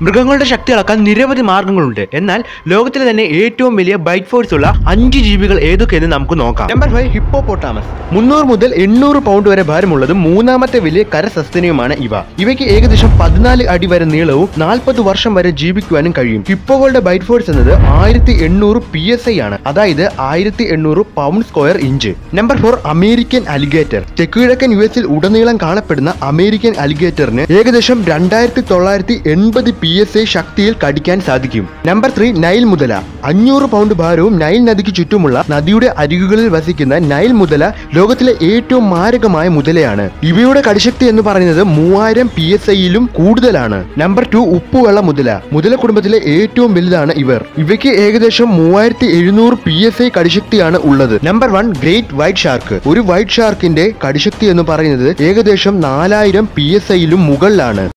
മൃഗങ്ങളുടെ ശക്തി അളക്കാൻ നിരവധി മാർഗങ്ങളുണ്ട് എന്നാൽ ലോകത്തിലെ തന്നെ ഏറ്റവും വലിയ ബൈറ്റ് ഫോഴ്സ് ഉള്ള അഞ്ച് ജീവികൾ ഏതൊക്കെയെന്ന് നമുക്ക് നോക്കാം നമ്പർ ഫൈവ് ഹിപ്പോപോട്ടാമസ് മുന്നൂറ് മുതൽ എണ്ണൂറ് പൗണ്ട് വരെ ഭാരമുള്ളതും മൂന്നാമത്തെ വലിയ കരസസ്തനിയുമാണ് ഇവ ഇവയ്ക്ക് ഏകദേശം പതിനാല് അടി വരെ നീളവും നാൽപ്പത് വർഷം വരെ ജീവിക്കുവാനും കഴിയും ഹിപ്പോകളുടെ ബൈറ്റ് ഫോഴ്സ് എന്നത് ആയിരത്തി എണ്ണൂറ് പി എസ് ഐ ആണ് അതായത് ആയിരത്തി എണ്ണൂറ് pound square inch number four American alligator തെക്കുകിഴക്കൻ യു എസിൽ ഉടനീളം കാണപ്പെടുന്ന അമേരിക്കൻ അലിഗേറ്ററിന് ഏകദേശം രണ്ടായിരത്തി തൊള്ളായിരത്തി എൺപത് പി എസ് ഐ ശക്തിയിൽ കടിക്കാൻ സാധിക്കും നമ്പർ ത്രീ നൈൽ മുതല അഞ്ഞൂറ് പൗണ്ട് ഭാരവും നൈൽ നദിക്ക് ചുറ്റുമുള്ള നദിയുടെ അരികുകളിൽ വസിക്കുന്ന നൈൽ മുതല ലോകത്തിലെ ഏറ്റവും മാരകമായ മുതലയാണ് ഇവയുടെ കടിശക്തി എന്ന് പറയുന്നത് മൂവായിരം പി എസ് ഐയിലും കൂടുതലാണ് നമ്പർ ടു ഉപ്പുവെള്ള മുതല മുതല കുടുംബത്തിലെ ഏറ്റവും വലുതാണ് ഇവർ ഇവയ്ക്ക് ഏകദേശം മൂവായിരത്തി എഴുന്നൂറ് പി എസ് ഐ കടിശക്തിയാണ് ഉള്ളത് number one great white shark ഒരു വൈറ്റ് ഷാർക്കിന്റെ കടിശക്തി എന്ന് പറയുന്നത് ഏകദേശം നാലായിരം പി എസ് ഐയിലും മുകളിലാണ്